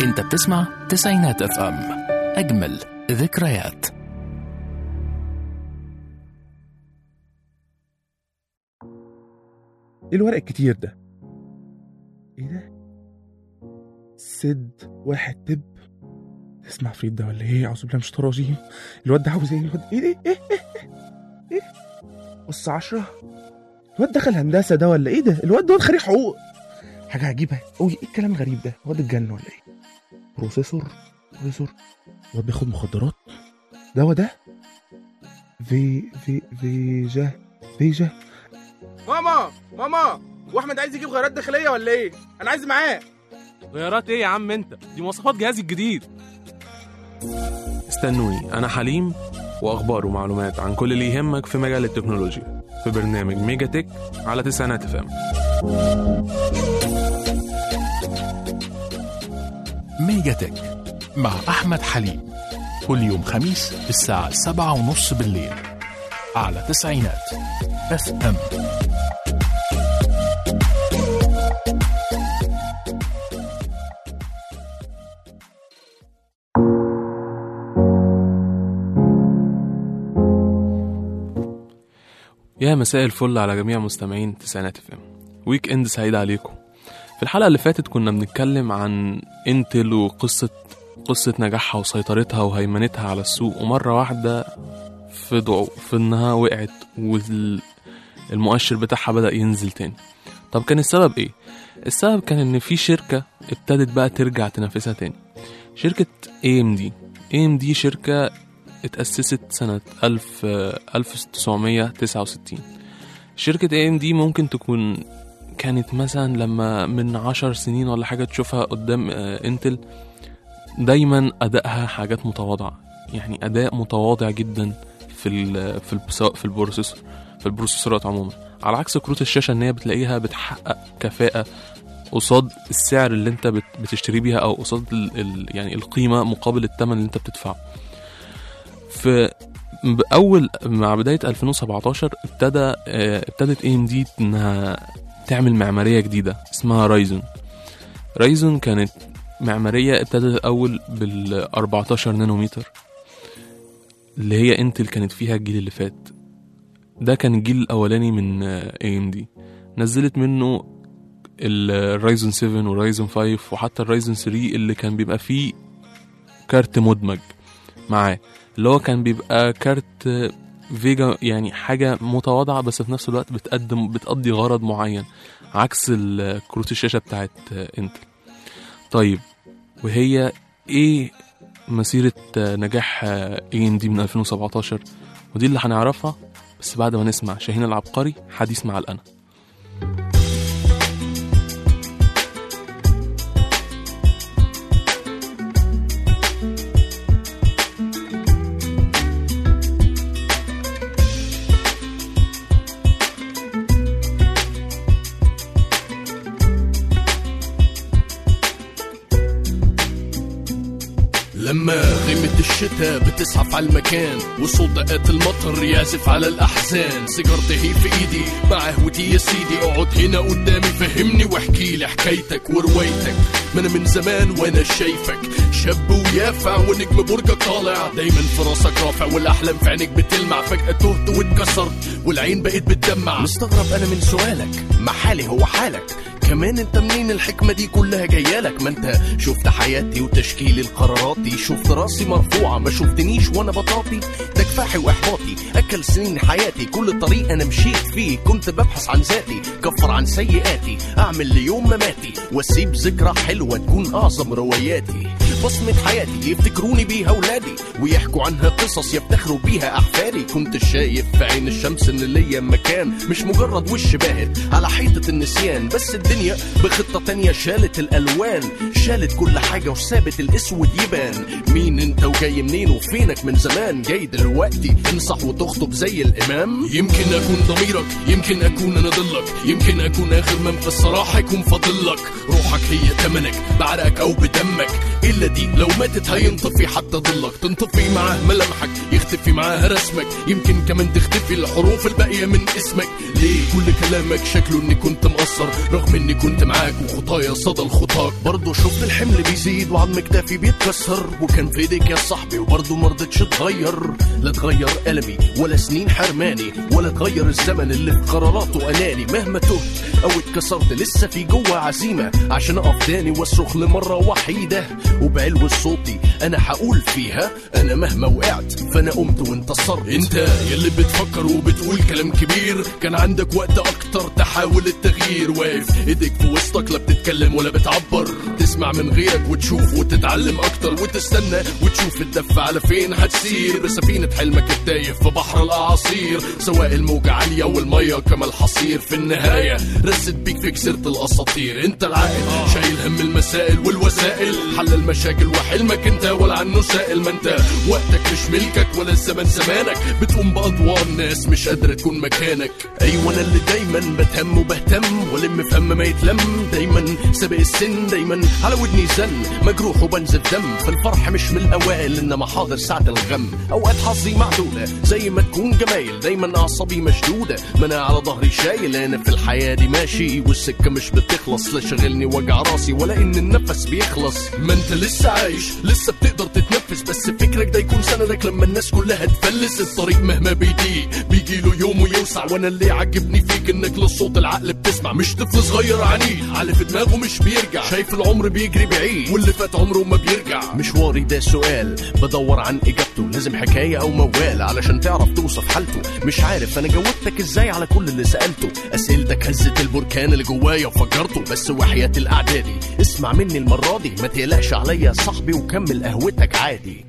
انت بتسمع تسعينات اف ام اجمل ذكريات ايه الورق الكتير ده ايه ده سد واحد تب تسمع فريد ده ولا ايه اعوذ بالله من الشيطان الرجيم الواد ده عاوز ايه الواد ايه ده ايه ايه ايه ايه بص عشرة الواد دخل هندسة ده ولا ايه ده الواد ده خريج حقوق حاجة عجيبة قوي ايه الكلام الغريب ده الواد اتجنن ولا ايه بروفيسور بروفيسور الواد بياخد مخدرات دوا ده في في فيجا فيجا ماما ماما واحمد عايز يجيب غيارات داخليه ولا ايه انا عايز معاه غيارات ايه يا عم انت دي مواصفات جهازي الجديد استنوني انا حليم واخبار ومعلومات عن كل اللي يهمك في مجال التكنولوجيا في برنامج ميجا تك على تسعينات فام ميجا تك مع احمد حليم كل يوم خميس الساعة سبعة ونص بالليل على تسعينات اف ام يا مساء الفل على جميع مستمعين تسعينات اف ام ويك اند سعيد عليكم في الحلقة اللي فاتت كنا بنتكلم عن انتل وقصة قصة نجاحها وسيطرتها وهيمنتها على السوق ومرة واحدة في ضعف في انها وقعت والمؤشر بتاعها بدأ ينزل تاني طب كان السبب ايه؟ السبب كان ان في شركة ابتدت بقى ترجع تنافسها تاني شركة AMD AMD شركة اتأسست سنة 1000 1969 شركة AMD ممكن تكون كانت مثلا لما من عشر سنين ولا حاجة تشوفها قدام آه، انتل دايما أدائها حاجات متواضعة يعني أداء متواضع جدا في ال في ال سواء في البروسيسور في البروسيسورات عموما على عكس كروت الشاشة إن هي بتلاقيها بتحقق كفاءة قصاد السعر اللي انت بت- بتشتري بيها او قصاد ال ال يعني القيمة مقابل الثمن اللي انت بتدفعه في بأول مع بداية 2017 ابتدى آه، ابتدت اي ام دي انها تعمل معمارية جديدة اسمها رايزون رايزون كانت معمارية ابتدت الأول بال 14 نانومتر اللي هي انتل كانت فيها الجيل اللي فات ده كان الجيل الأولاني من اي ام دي نزلت منه الرايزون 7 والرايزون 5 وحتى الرايزون 3 اللي كان بيبقى فيه كارت مدمج معاه اللي هو كان بيبقى كارت فيجا يعني حاجة متواضعة بس في نفس الوقت بتقدم بتقضي غرض معين عكس ال- كروت الشاشة بتاعت انتل طيب وهي ايه مسيرة نجاح اي ام دي من 2017 ودي اللي هنعرفها بس بعد ما نسمع شاهين العبقري حديث مع الأنا لما غيمة الشتاء بتزحف على المكان وصوت دقات المطر يعزف على الأحزان سيجارتي هي في إيدي مع قهوتي يا سيدي اقعد هنا قدامي فهمني واحكي لي حكايتك وروايتك ما أنا من زمان وأنا شايفك شاب ويافع ونجم برجك طالع دايما في راسك رافع والأحلام في عينك بتلمع فجأة تهت واتكسرت والعين بقت بتدمع مستغرب أنا من سؤالك ما حالي هو حالك كمان انت منين الحكمة دي كلها جايالك ما انت شفت حياتي وتشكيل القراراتي شفت راسي مرفوعة ما شفتنيش وانا بطاطي ده كفاحي واحباطي اكل سنين حياتي كل طريق انا مشيت فيه كنت ببحث عن ذاتي كفر عن سيئاتي اعمل ليوم مماتي واسيب ذكرى حلوة تكون اعظم رواياتي بصمة حياتي يفتكروني بيها ولادي ويحكوا عنها قصص يفتخروا بيها احفادي كنت شايف في عين الشمس ان ليا مكان مش مجرد وش باهت على حيطة النسيان بس الدنيا بخطة تانية شالت الالوان شالت كل حاجة وسابت الاسود يبان مين انت وجاي منين وفينك من زمان جاي دلوقتي انصح وتخطب زي الامام يمكن اكون ضميرك يمكن اكون انا ضلك يمكن اكون اخر من في الصراحة يكون فاضلك روحك هي تمنك بعرقك او بدمك الا دي لو ماتت هينطفي حتى ضلك تنطفي معاه ملامحك يختفي معاها رسمك يمكن كمان تختفي الحروف الباقية من اسمك ليه كل كلامك شكله اني كنت مقصر رغم اني كنت معاك وخطايا صدى الخطاك برضه شفت الحمل بيزيد وعظم كتافي بيتكسر وكان في ايديك يا صاحبي وبرضه مرضتش تغير لا تغير ألمي ولا سنين حرماني ولا تغير الزمن اللي في قراراته أناني مهما تهت أو اتكسرت لسه في جوه عزيمة عشان أقف تاني واصرخ لمرة وحيدة وبعلو صوتي أنا هقول فيها أنا مهما وقعت فأنا قمت وانتصرت انت يلي بتفكر وبتقول كلام كبير كان عندك وقت أكتر تحاول التغيير واقف ايديك في وسطك لا بتتكلم ولا بتعبر تسمع من غيرك وتشوف وتتعلم أكتر وتستنى وتشوف الدفة على فين هتسير بسفينة حلمك التايه في بحر الأعاصير سواء الموجة عالية والمية كما الحصير في النهاية رست بيك في كسرة الأساطير انت العاقل شايل هم المسائل والوسائل حل المشاكل وحلمك انت ولا عنه سائل ما انت وقتك مش ملكك ولا الزمن زمانك بتقوم بأدوار ناس مش قادرة تكون مكانك ايوه انا اللي دايما بتهم وبهتم والم في هم ما يتلم دايما سابق السن دايما على ودني زن مجروح وبنزف دم في الفرح مش من الاوائل انما حاضر ساعة الغم اوقات حظي معدودة زي ما تكون جمايل دايما اعصابي مشدودة ما انا على ظهري شايل انا في الحياة دي ماشي والسكة مش بتخلص لا شغلني وجع راسي ولا ان النفس بيخلص ما انت لسه عايش لسه بتقدر تتنفس بس فكرك ده يكون سندك لما الناس كلها تفلس الطريق مهما بيضيق بيجي له يوم ويوسع وانا اللي عجبني فيك انك للصوت العقل بتسمع مش طفل صغير عنيد على في دماغه مش بيرجع شايف العمر بيجري بعيد واللي فات عمره ما بيرجع مشواري ده سؤال بدور عن اجابته لازم حكايه او موال علشان تعرف توصف حالته مش عارف انا جاوبتك ازاي على كل اللي سالته اسئلتك هزت البركان اللي جوايا وفجرته بس وحياه الاعدادي اسمع مني المره دي ما تقلقش عليا يا صاحبي وكمل قهوتك عادي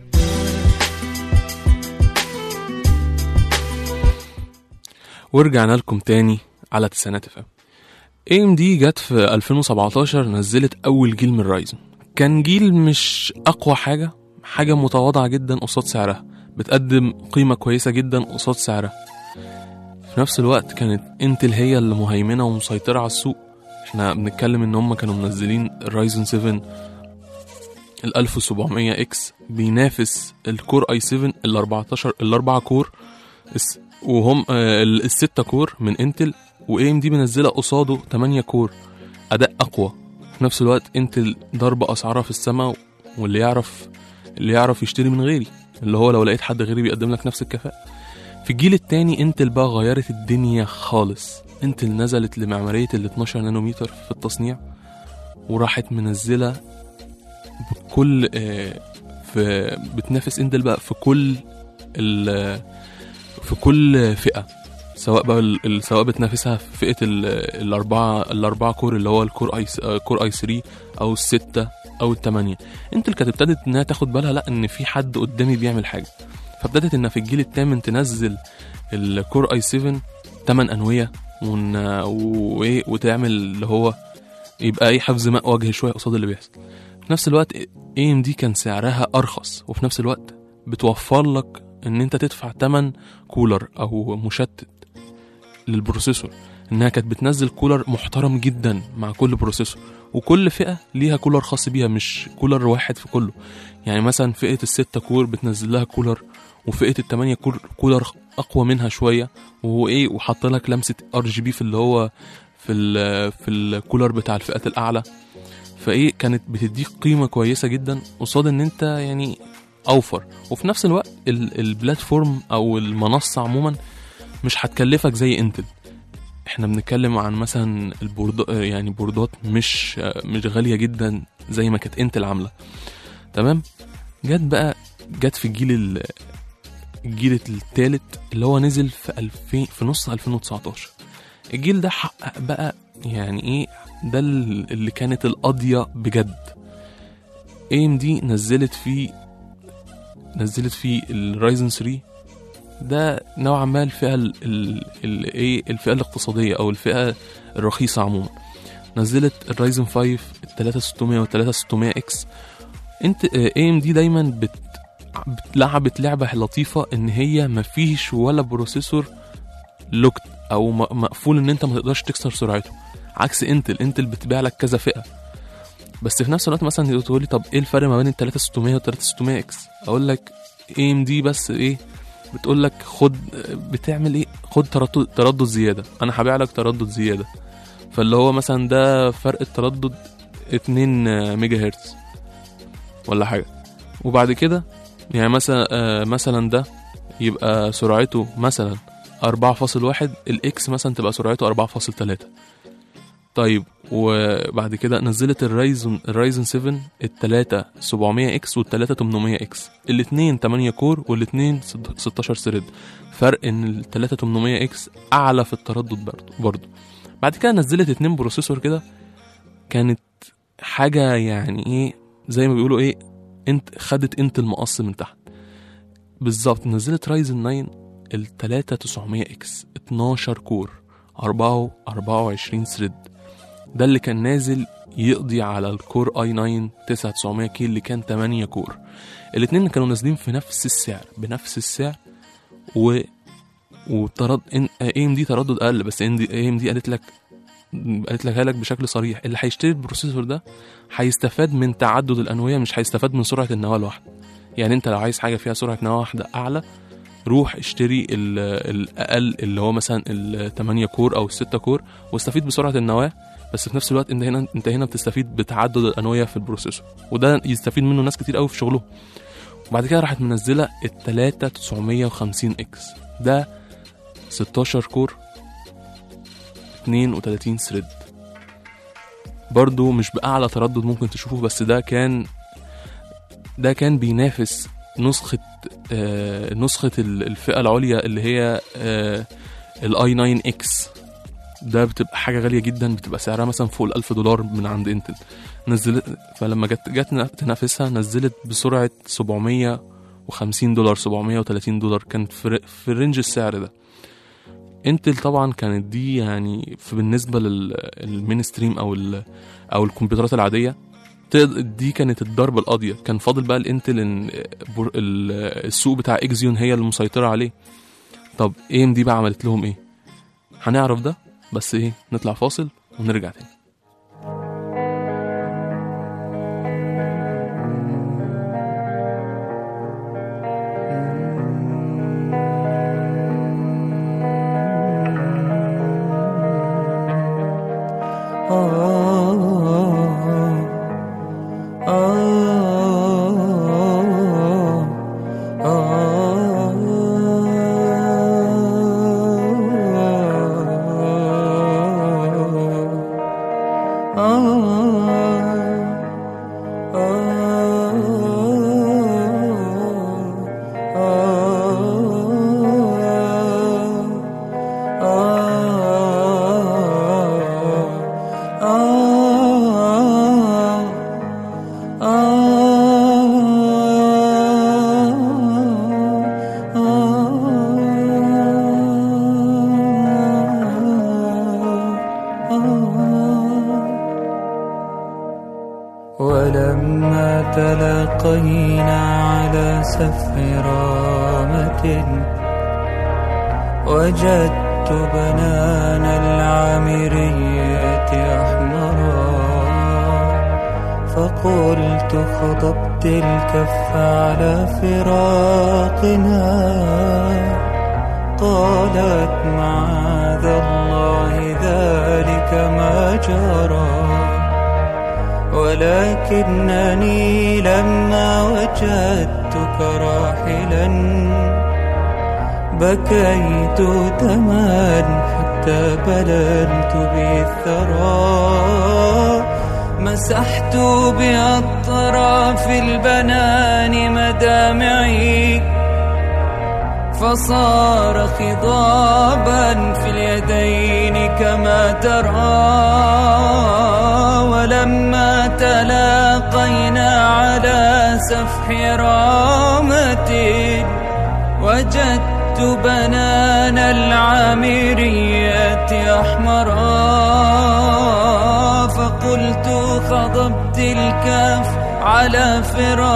ورجعنا لكم تاني على تسعينات اف ام اي ام دي جت في 2017 نزلت اول جيل من رايزن كان جيل مش اقوى حاجه حاجه متواضعه جدا قصاد سعرها بتقدم قيمه كويسه جدا قصاد سعرها في نفس الوقت كانت انتل هي اللي مهيمنه ومسيطره على السوق احنا بنتكلم ان هم كانوا منزلين الرايزن 7 ال 1700 اكس بينافس الكور اي 7 ال 14 الاربعه كور الس- وهم آه، ال- الستة كور من انتل واي ام دي منزله قصاده 8 كور اداء اقوى في نفس الوقت انتل ضرب اسعارها في السماء واللي يعرف اللي يعرف يشتري من غيري اللي هو لو لقيت حد غيري بيقدم لك نفس الكفاءة في الجيل التاني انتل بقى غيرت الدنيا خالص انتل نزلت لمعمارية ال 12 نانومتر في التصنيع وراحت منزلة بكل آه، في بتنافس انتل بقى في كل ال في كل فئة سواء بقى ال- ال- سواء بتنافسها في فئة ال- الأربعة الأربعة كور اللي هو الكور اي س- آه، كور اي 3 أو الستة أو التمانية انتل كانت ابتدت إنها تاخد بالها لأ إن في حد قدامي بيعمل حاجة فابتدت إنها في الجيل الثامن تنزل الكور اي 7 تمن أنوية ون... وإيه وتعمل اللي هو يبقى ايه حفظ ماء وجه شويه قصاد اللي بيحصل في نفس الوقت اي ام دي كان سعرها ارخص وفي نفس الوقت بتوفر لك ان انت تدفع تمن كولر او مشتت للبروسيسور انها كانت بتنزل كولر محترم جدا مع كل بروسيسور وكل فئه ليها كولر خاص بيها مش كولر واحد في كله يعني مثلا فئه الستة كور بتنزل لها كولر وفئه التمانية كور كولر اقوى منها شويه وايه وحط لك لمسه ار جي بي في اللي هو في ال في الكولر بتاع الفئات الاعلى فايه كانت بتديك قيمه كويسه جدا قصاد ان انت يعني اوفر وفي نفس الوقت ال- البلاتفورم او المنصه عموما مش هتكلفك زي انتل احنا بنتكلم عن مثلا البورد يعني بوردات مش مش غاليه جدا زي ما كانت انتل عامله تمام جت بقى جت في الجيل ال- الجيل الثالث اللي هو نزل في 2000 في نص 2019 الجيل ده حقق بقى يعني ايه ده ال- اللي كانت القاضية بجد اي ام دي نزلت فيه نزلت فيه الرايزن 3 ده نوعا ما الفئة ال ال ال ايه الفئة الاقتصادية او الفئة الرخيصة عموما نزلت الرايزن 5 ال 3600 وال 3600 اكس انت اي ام دي دايما بت لعبت لعبة لطيفة ان هي مفيش ولا بروسيسور لوكت او م- مقفول ان انت ما تقدرش تكسر سرعته عكس انتل انتل بتبيع لك كذا فئه بس في نفس الوقت مثلا تقول لي طب ايه الفرق ما بين ال 3600 وال 3600 اكس اقول لك اي ام دي بس ايه بتقول لك خد بتعمل ايه خد تردد تردد زياده انا هبيع لك تردد زياده فاللي هو مثلا ده فرق التردد 2 ميجا هرتز ولا حاجه وبعد كده يعني مثلا آه مثلا ده يبقى سرعته مثلا 4.1 الاكس مثلا تبقى سرعته 4.3 طيب وبعد كده نزلت الرايزون الرايزون 7 التلاتة 700 اكس والتلاتة 800 اكس الاتنين 8 كور والاتنين 16 ثريد فرق ان التلاتة 800 اكس اعلى في التردد برضه برضه بعد كده نزلت اتنين بروسيسور كده كانت حاجة يعني ايه زي ما بيقولوا ايه انت خدت انت المقص من تحت بالظبط نزلت رايزن 9 التلاتة 900 اكس 12 كور 4 24 ثريد ده اللي كان نازل يقضي على الكور اي 9 9900 كي اللي كان 8 كور الاتنين كانوا نازلين في نفس السعر بنفس السعر و وترد ان اي ام دي تردد اقل بس اي ام دي قالت لك قالت لك لك بشكل صريح اللي هيشتري البروسيسور ده هيستفاد من تعدد الانويه مش هيستفاد من سرعه النواه الواحده يعني انت لو عايز حاجه فيها سرعه نواه واحده اعلى روح اشتري ال- الاقل اللي هو مثلا ال 8 كور او ال 6 كور واستفيد بسرعه النواه بس في نفس الوقت انت هنا انت هنا بتستفيد بتعدد الانويه في البروسيسور وده يستفيد منه ناس كتير قوي في شغلهم وبعد كده راحت منزله التلاتة 950 اكس ده 16 كور 32 ثريد برضو مش بأعلى تردد ممكن تشوفه بس ده كان ده كان بينافس نسخة آه نسخة ال- الفئة العليا اللي هي آه الاي 9 اكس ده بتبقى حاجة غالية جدا بتبقى سعرها مثلا فوق الألف دولار من عند انتل نزلت فلما جت جت تنافسها نزلت بسرعة 750 دولار 730 دولار كانت في في رينج السعر ده انتل طبعا كانت دي يعني في بالنسبه للمينستريم او ال او الكمبيوترات العاديه تقد- دي كانت الضربه القاضيه كان فاضل بقى الانتل ان بر- ال- السوق بتاع اكزيون هي اللي مسيطره عليه طب اي ام دي بقى عملت لهم ايه هنعرف ده بس ايه نطلع فاصل ونرجع تاني ولما تلاقينا على سفح رامة وجدت بنان العامرية أحمرا فقلت خضبت الكف على فراقنا قالت معاذ الله ذلك ما جرى ولكنني لما وجدتك راحلا بكيت دما حتى بللت به الثرى مسحت بأطراف البنان مدامعي فصار خضابا في اليدين كما ترى ولما تلاقينا على سفح رامة وجدت بنان العامرية أحمرا فقلت خضبت الكف على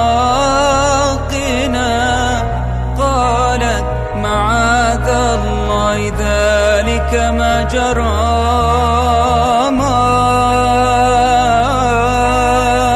فراقنا قالت معاذ الله ذلك ما جرى ما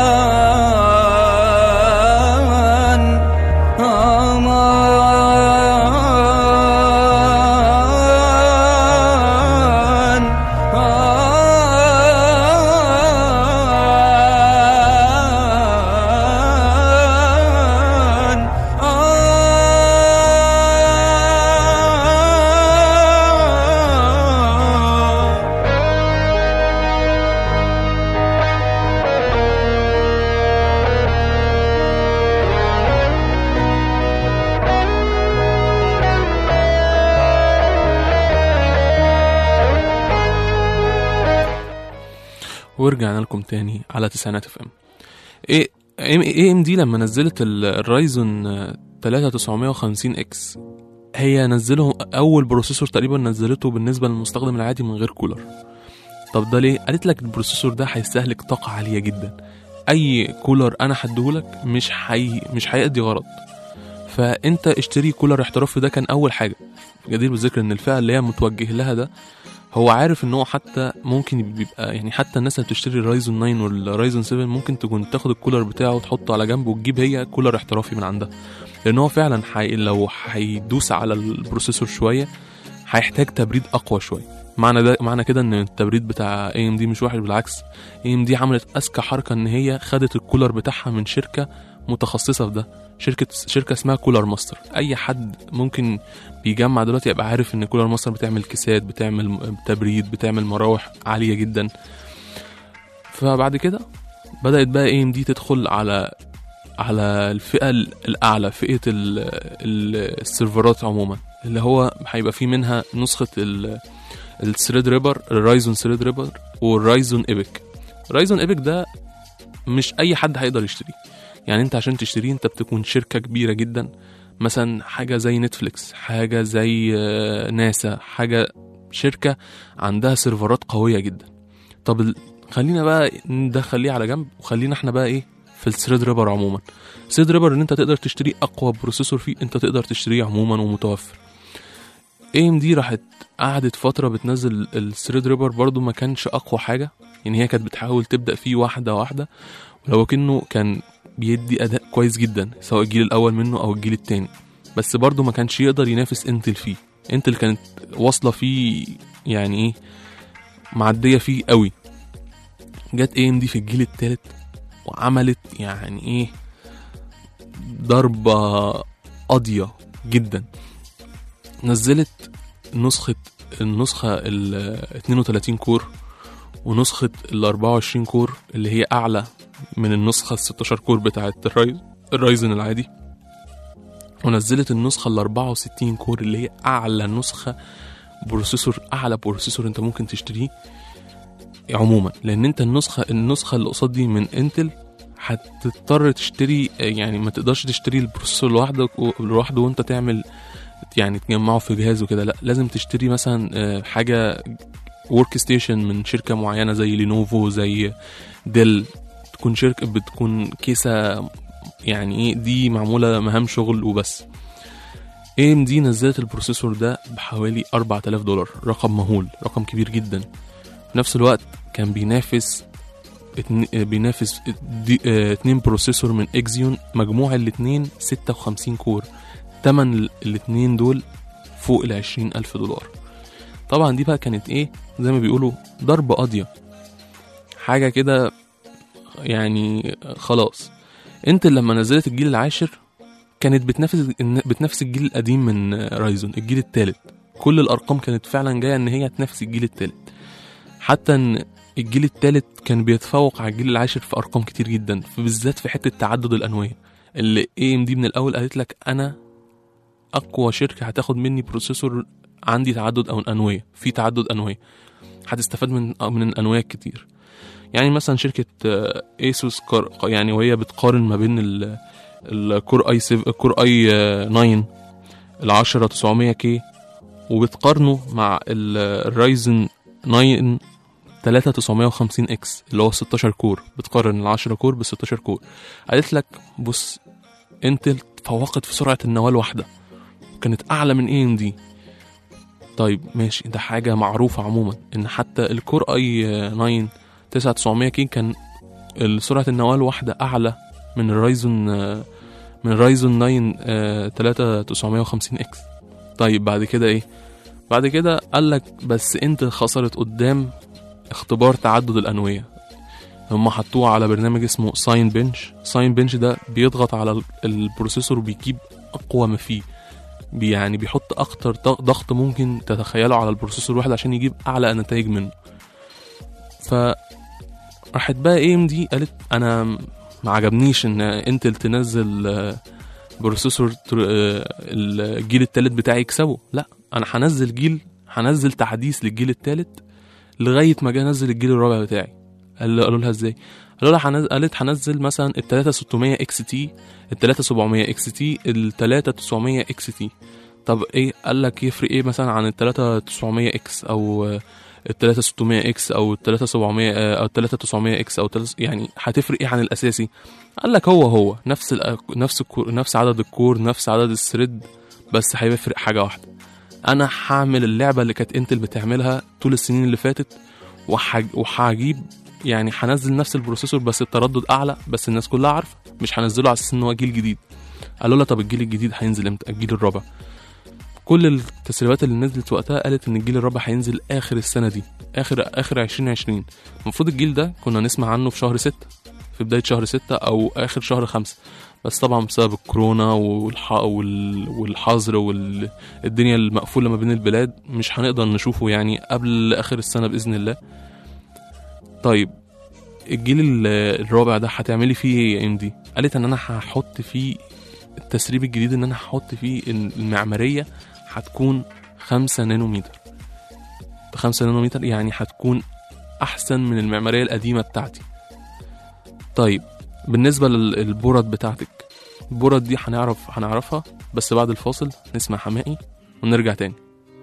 ورجعنا لكم تاني على تسعينات اف ام ايه اي ام دي لما نزلت ال- الرايزون آه، 3950 اكس هي نزله اول بروسيسور تقريبا نزلته بالنسبه للمستخدم العادي من غير كولر طب ده ليه قالت لك البروسيسور ده هيستهلك طاقه عاليه جدا اي كولر انا هديهولك مش حي... مش هيأدي غرض فانت اشتري كولر احترافي ده كان اول حاجه جدير بالذكر ان الفئه اللي هي متوجه لها ده هو عارف ان هو حتى ممكن بيبقى يعني حتى الناس اللي بتشتري الرايزون 9 والرايزون 7 ممكن تكون تاخد الكولر بتاعه وتحطه على جنب وتجيب هي كولر احترافي من عندها لان هو فعلا حي... لو هيدوس على البروسيسور شويه هيحتاج تبريد اقوى شويه معنى ده معنى كده ان التبريد بتاع اي ام دي مش وحش بالعكس اي ام دي عملت اذكى حركه ان هي خدت الكولر بتاعها من شركه متخصصه في ده شركه شركه اسمها كولر ماستر اي حد ممكن بيجمع دلوقتي يبقى عارف ان كولر ماستر بتعمل كيسات بتعمل م- تبريد بتعمل مراوح عاليه جدا فبعد كده بدات بقى اي ام دي تدخل على على الفئه ال- الاعلى فئه ال ال السيرفرات عموما اللي هو هيبقى فيه منها نسخه ال الثريد ريبر الرايزون ثريد ريبر والرايزون ايبك رايزون ايبك ده مش اي حد هيقدر يشتريه يعني انت عشان تشتريه انت بتكون شركه كبيره جدا مثلا حاجه زي نتفليكس حاجه زي آه، ناسا حاجه شركه عندها سيرفرات قويه جدا طب ال- خلينا بقى ندخليه على جنب وخلينا احنا بقى ايه في الثريد ريبر عموما الثريد ريبر ان انت تقدر تشتري اقوى بروسيسور فيه انت تقدر تشتريه عموما ومتوفر اي ام دي راحت قعدت فتره بتنزل الثريد ريبر برضو ما كانش اقوى حاجه يعني هي كانت بتحاول تبدا فيه واحده واحده ولو كأنه كان بيدي اداء كويس جدا سواء الجيل الاول منه او الجيل التاني بس برضه ما كانش يقدر ينافس انتل فيه انتل كانت واصله فيه يعني ايه معديه فيه قوي جت اي ام دي في الجيل التالت وعملت يعني ايه ضربه قاضيه جدا نزلت نسخه النسخه ال 32 كور ونسخه ال 24 كور اللي هي اعلى من النسخة ال 16 كور بتاعة الرايز الرايزن العادي ونزلت النسخة ال 64 كور اللي هي أعلى نسخة بروسيسور أعلى بروسيسور أنت ممكن تشتريه عموما لأن أنت النسخة النسخة اللي قصاد دي من انتل هتضطر تشتري يعني ما تقدرش تشتري البروسيسور لوحدك لوحده وأنت تعمل يعني تجمعه في جهاز وكده لا لازم تشتري مثلا آه، حاجة ورك ستيشن من شركة معينة زي لينوفو زي ديل تكون شركة بتكون كيسة يعني ايه دي معمولة مهام شغل وبس اي ام دي نزلت البروسيسور ده بحوالي 4000 دولار رقم مهول رقم كبير جدا في نفس الوقت كان بينافس اتن... بينافس دي... اه... اتنين بروسيسور من اكزيون مجموع الاتنين 56 كور تمن ال- الاتنين دول فوق ال 20 ألف دولار طبعا دي بقى كانت ايه زي ما بيقولوا ضربة قاضية حاجة كده يعني خلاص انت لما نزلت الجيل العاشر كانت بتنافس بتنافس الجيل القديم من رايزون الجيل الثالث كل الارقام كانت فعلا جايه ان هي تنافس الجيل الثالث حتى ان الجيل الثالث كان بيتفوق على الجيل العاشر في ارقام كتير جدا بالذات في حته تعدد الانويه اللي اي ام دي من الاول قالت لك انا اقوى شركه هتاخد مني بروسيسور عندي تعدد او انويه في تعدد انويه هتستفاد من من الانويه كتير يعني مثلا شركه آه، ايسوس قار- يعني وهي بتقارن ما بين ال- الكور اي 7 الكور اي آه، 9 ال 10 900 كي وبتقارنه مع ال- الرايزن 9 3950 اكس اللي هو 16 كور بتقارن ال 10 كور بال 16 كور قالت لك بص انتل تفوقت في سرعه النواه الواحده كانت اعلى من اي ام دي طيب ماشي ده حاجه معروفه عموما ان حتى الكور اي 9 9900 كي كان سرعه النواه الواحده اعلى من الرايزون آه، من الرايزون 9 آه، 3950 اكس طيب بعد كده ايه بعد كده قال لك بس انت خسرت قدام اختبار تعدد الانويه هم حطوه على برنامج اسمه ساين بنش ساين بنش ده بيضغط على ال- البروسيسور وبيجيب اقوى ما فيه بي- يعني بيحط اكتر ضغ- ضغط ممكن تتخيله على البروسيسور الواحد عشان يجيب اعلى نتائج منه ف راحت بقى اي ام دي قالت انا ما عجبنيش ان انتل تنزل آه، بروسيسور تر- آه، الجيل التالت بتاعي يكسبه لا انا هنزل جيل هنزل تحديث للجيل التالت لغايه ما جه انزل الجيل الرابع بتاعي قال- قالوا لها ازاي قالوا لها هنز- قالت هنزل مثلا ال 3600 اكس تي ال 3700 اكس تي ال 3900 اكس تي طب ايه قال لك يفرق ايه مثلا عن ال 3900 اكس او آه، ال 3600 اكس او ال 3700 آه، او ال 3900 اكس او تلاتة- يعني هتفرق ايه عن الاساسي قال لك هو هو نفس ال نفس الكور نفس عدد الكور نفس عدد الثريد بس هيفرق حاجه واحده انا هعمل اللعبه اللي كانت انتل بتعملها طول السنين اللي فاتت وحج... وهجيب يعني هنزل نفس البروسيسور بس التردد اعلى بس الناس كلها عارفه مش هنزله على اساس ان هو جيل جديد قالوا لها طب الجيل الجديد هينزل امتى الجيل الرابع كل التسريبات اللي نزلت وقتها قالت ان الجيل الرابع هينزل اخر السنه دي اخر اخر 2020 المفروض الجيل ده كنا نسمع عنه في شهر ستة في بدايه شهر ستة او اخر شهر خمسة بس طبعا بسبب الكورونا والح... وال... والحظر والدنيا المقفوله ما بين البلاد مش هنقدر نشوفه يعني قبل اخر السنه باذن الله طيب الجيل ال- الرابع ده هتعملي فيه ايه يا ام دي قالت ان انا هحط فيه التسريب الجديد ان انا هحط فيه إن المعماريه هتكون خمسة نانومتر خمسة نانومتر يعني هتكون احسن من المعماريه القديمه بتاعتي طيب بالنسبه للبرد بتاعتك البرد دي هنعرف هنعرفها بس بعد الفاصل نسمع حمائي ونرجع تاني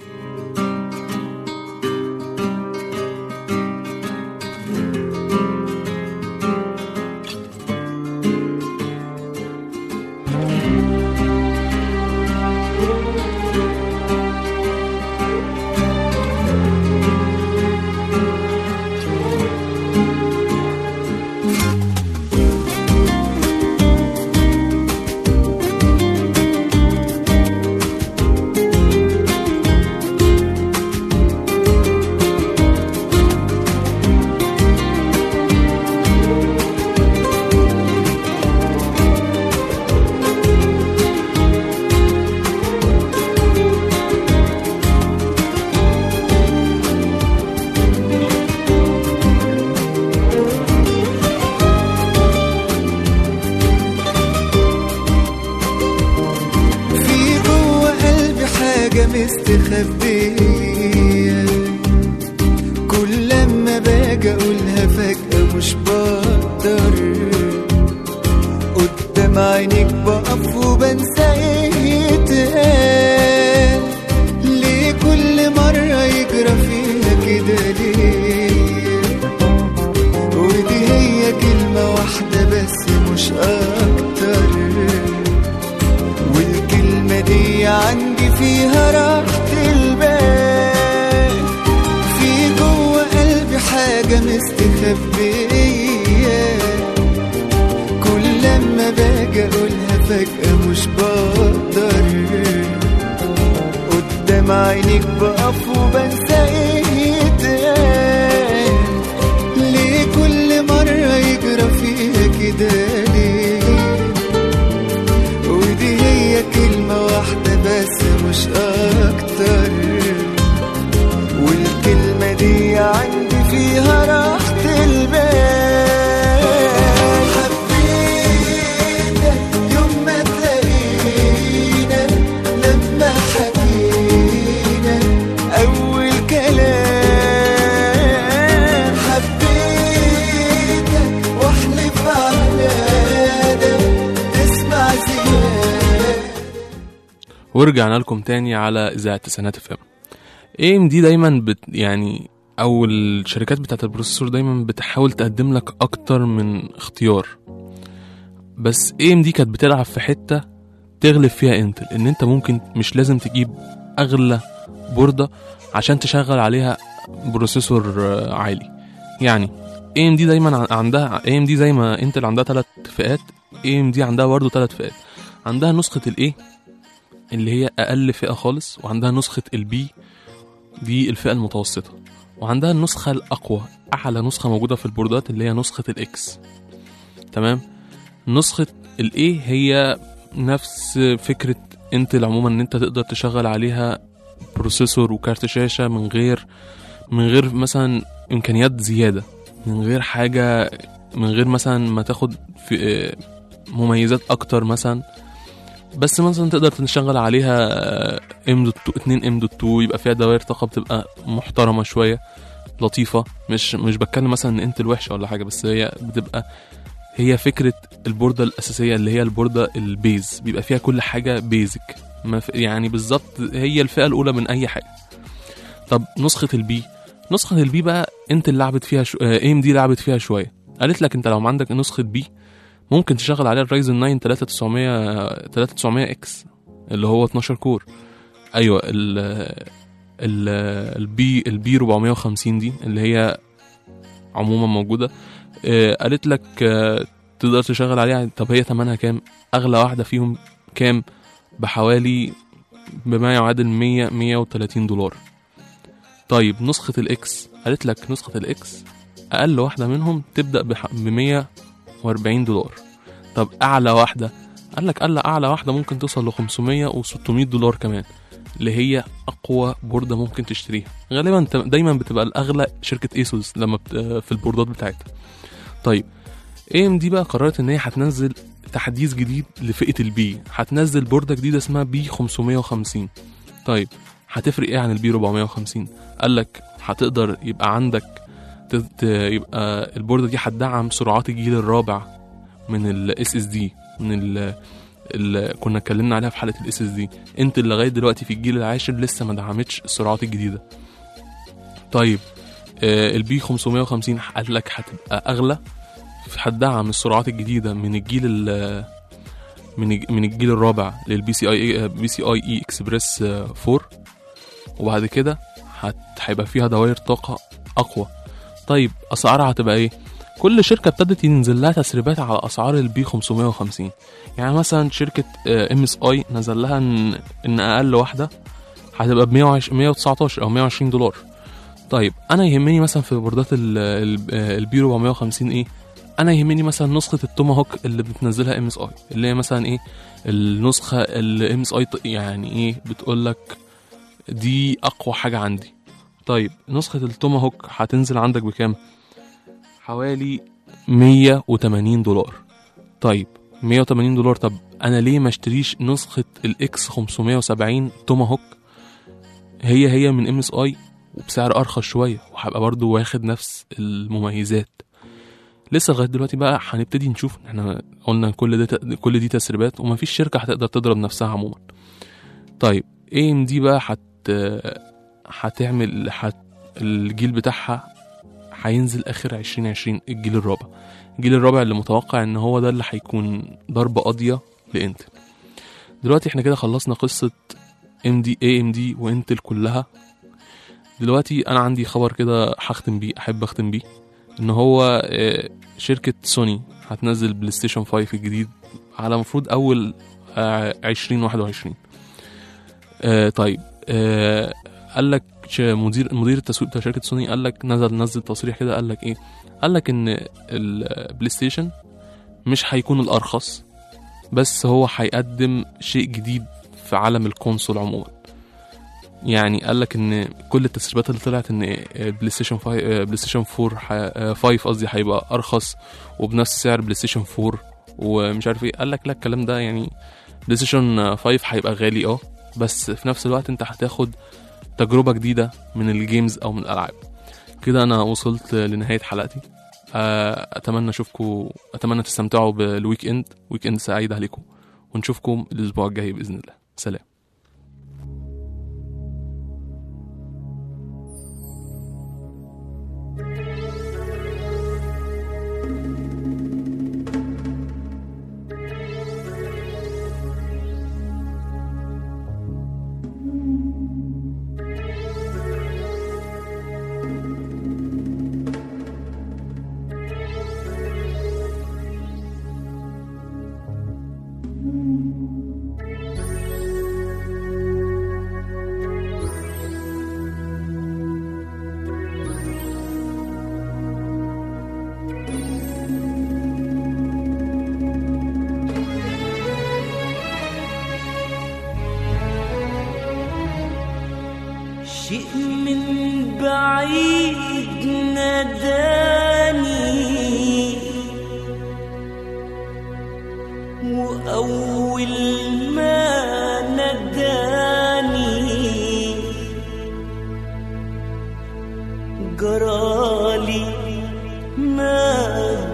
في جوه قلبي حاجة مستخبية كل لما باجي اقولها فجأة مش بقدر قدام عينيك بقف وبنسى ايه يتقال ليه كل مرة يجرى فيها كده ليه ودي هي كلمة واحدة بس مش أكتر والكلمة دي عندي فيها راحة البال في جوه قلبي حاجة مستخبية كل لما باجي أقولها فجأة مش بقدر قدام عينيك بقف وبنسى ايه يتقال ليه كل مرة يجرى فيها كده ليه ودي هي كلمة واحدة بس مش أكتر والكلمة دي عندي فيها راحة البال حبيتك يوم ما تلاقينا لما حكينا أول كلام حبيتك واحلف على ده تسمع زيادة ورجعنا لكم تاني على اذاعه تسعينات اف ام اي ام دي دايما بت يعني او الشركات بتاعت البروسيسور دايما بتحاول تقدم لك اكتر من اختيار بس اي ام دي كانت بتلعب في حته تغلب فيها انتل ان انت ممكن مش لازم تجيب اغلى بورده عشان تشغل عليها بروسيسور آه، عالي يعني اي ام دي دايما ع- عندها اي ام دي زي ما انتل عندها ثلاث فئات اي ام دي عندها برضه ثلاث فئات عندها نسخه الايه اللي هي اقل فئه خالص وعندها نسخه البي دي الفئه المتوسطه وعندها النسخه الاقوى اعلى نسخه موجوده في البوردات اللي هي نسخه الاكس تمام نسخه الاي هي نفس فكره انتل عموما ان انت تقدر تشغل عليها بروسيسور وكارت شاشه من غير من غير مثلا امكانيات زياده من غير حاجه من غير مثلا ما تاخد في آه، مميزات اكتر مثلا بس مثلا تقدر تشغل عليها ام دوت 2 ام دوت 2 يبقى فيها دوائر طاقه بتبقى محترمه شويه لطيفه مش مش بتكلم مثلا ان انتل وحشه ولا حاجه بس هي بتبقى هي فكره البورده الاساسيه اللي هي البورده البيز بيبقى فيها كل حاجه بيزك ما في يعني بالظبط هي الفئه الاولى من اي حاجه طب نسخه البي نسخه البي بقى انت اللي لعبت فيها شو... اي ام دي لعبت فيها شويه قالت لك انت لو عندك نسخه بي ممكن تشغل عليها الرايزن 9 3900 3900 اكس اللي هو 12 كور ايوه ال ال البي البي 450 دي اللي هي عموما موجوده آه، قالت لك آه، تقدر تشغل عليها طب هي ثمنها كام اغلى واحده فيهم كام بحوالي بما يعادل 100 130 دولار طيب نسخة الإكس قالت لك نسخة الإكس أقل واحدة منهم تبدأ ب 140 دولار طب أعلى واحدة قال لك أقل أعلى واحدة ممكن توصل ل 500 و 600 دولار كمان اللي هي أقوى بوردة ممكن تشتريها غالبا ت- دايما بتبقى الأغلى شركة ايسوس لما بت... في البوردات بتاعتها طيب اي ام دي بقى قررت ان هي هتنزل تحديث جديد لفئة البي هتنزل بوردة جديدة اسمها بي 550 طيب هتفرق ايه عن البي 450 قال لك هتقدر يبقى عندك ت- ت- يبقى البوردة دي هتدعم سرعات الجيل الرابع من الاس اس دي من ال اللي كنا اتكلمنا عليها في حلقه الاس اس دي انت اللي لغايه دلوقتي في الجيل العاشر لسه ما دعمتش السرعات الجديده طيب آه البي 550 قال لك هتبقى اغلى هتدعم السرعات الجديده من الجيل ال- من الج- من الجيل الرابع للبي سي اي بي سي اي اي اكسبريس 4 وبعد كده هت- هيبقى فيها دوائر طاقه اقوى طيب اسعارها هتبقى ايه كل شركه ابتدت ينزل لها تسريبات على اسعار البي 550 يعني مثلا شركه ام اس اي نزل لها ان ان اقل واحده هتبقى ب 119 او 120 دولار طيب انا يهمني مثلا في بوردات ال- ال- البي 450 ايه انا يهمني مثلا نسخه التوماهوك اللي بتنزلها ام اس اي اللي هي مثلا ايه النسخه اللي ام اس اي يعني ايه بتقول لك دي اقوى حاجه عندي طيب نسخه التوماهوك هتنزل عندك بكام حوالي 180 دولار طيب 180 دولار طب انا ليه ما اشتريش نسخه الاكس 570 توماهوك هي هي من ام اس اي وبسعر ارخص شويه وهبقى برضو واخد نفس المميزات لسه لغايه دلوقتي بقى هنبتدي نشوف احنا قلنا كل ده كل دي تسريبات ومفيش شركه هتقدر تضرب نفسها عموما طيب اي ام دي بقى هت هتعمل هت الجيل بتاعها هينزل اخر 2020 الجيل الرابع الجيل الرابع اللي متوقع ان هو ده اللي هيكون ضربه قاضيه لانتل دلوقتي احنا كده خلصنا قصه ام دي اي ام دي وانتل كلها دلوقتي انا عندي خبر كده هختم بيه احب اختم بيه ان هو آه، شركه سوني هتنزل بلاي ستيشن 5 الجديد على مفروض اول آه، 2021 آه، طيب آه، قال لك ش- مدير مدير التسويق بتاع شركه سوني قال لك نزل نزل تصريح كده قال لك ايه قال لك ان البلاي ستيشن مش هيكون الارخص بس هو هيقدم شيء جديد في عالم الكونسول عموما يعني قال لك ان كل التسريبات اللي طلعت ان بلاي ستيشن 5 بلاي ستيشن 4 ح- 5 قصدي هيبقى ارخص وبنفس سعر بلاي ستيشن 4 ومش عارف ايه قال لك لا الكلام ده يعني بلاي ستيشن 5 هيبقى غالي اه بس في نفس الوقت انت هتاخد تجربة جديدة من الجيمز او من الالعاب كده انا وصلت لنهاية حلقتي آه، اتمنى اشوفكم اتمنى تستمتعوا بالويك اند ويك اند سعيد عليكم ونشوفكم الاسبوع الجاي باذن الله سلام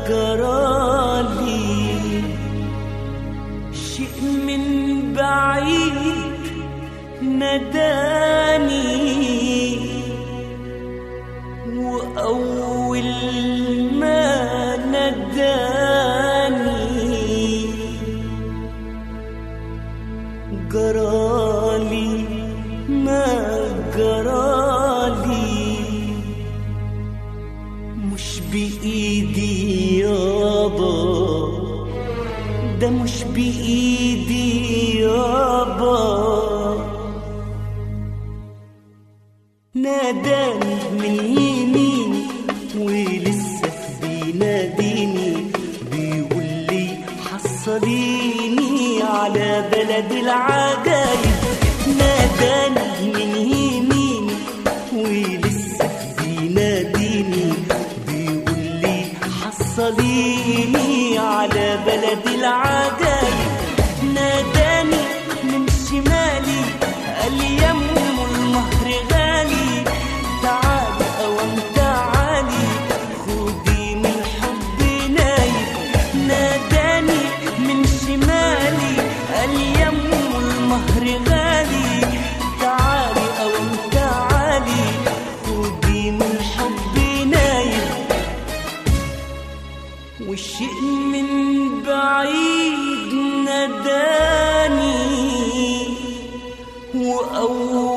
جرالي شيء من بعيد ناداني وأول ما ناداني جرالي ما جرالي مش بإيدي يابا ده مش بإيدي يابا ناداني من يميني ولسه بيناديني بيقول لي حصليني على بلد العجايب ناداني من يميني ولسه بيناديني بيقول لي حصليني على بلد العجايب ناداني من شمالي قال لي يا ام المهر غالي تعالي اوام تعالي خدي من حب نايب ناداني من شمالي قال لي يا ام المهر غالي تعالي اوام تعالي خدي من حب نايب والشيء من بعيد ناداني وأول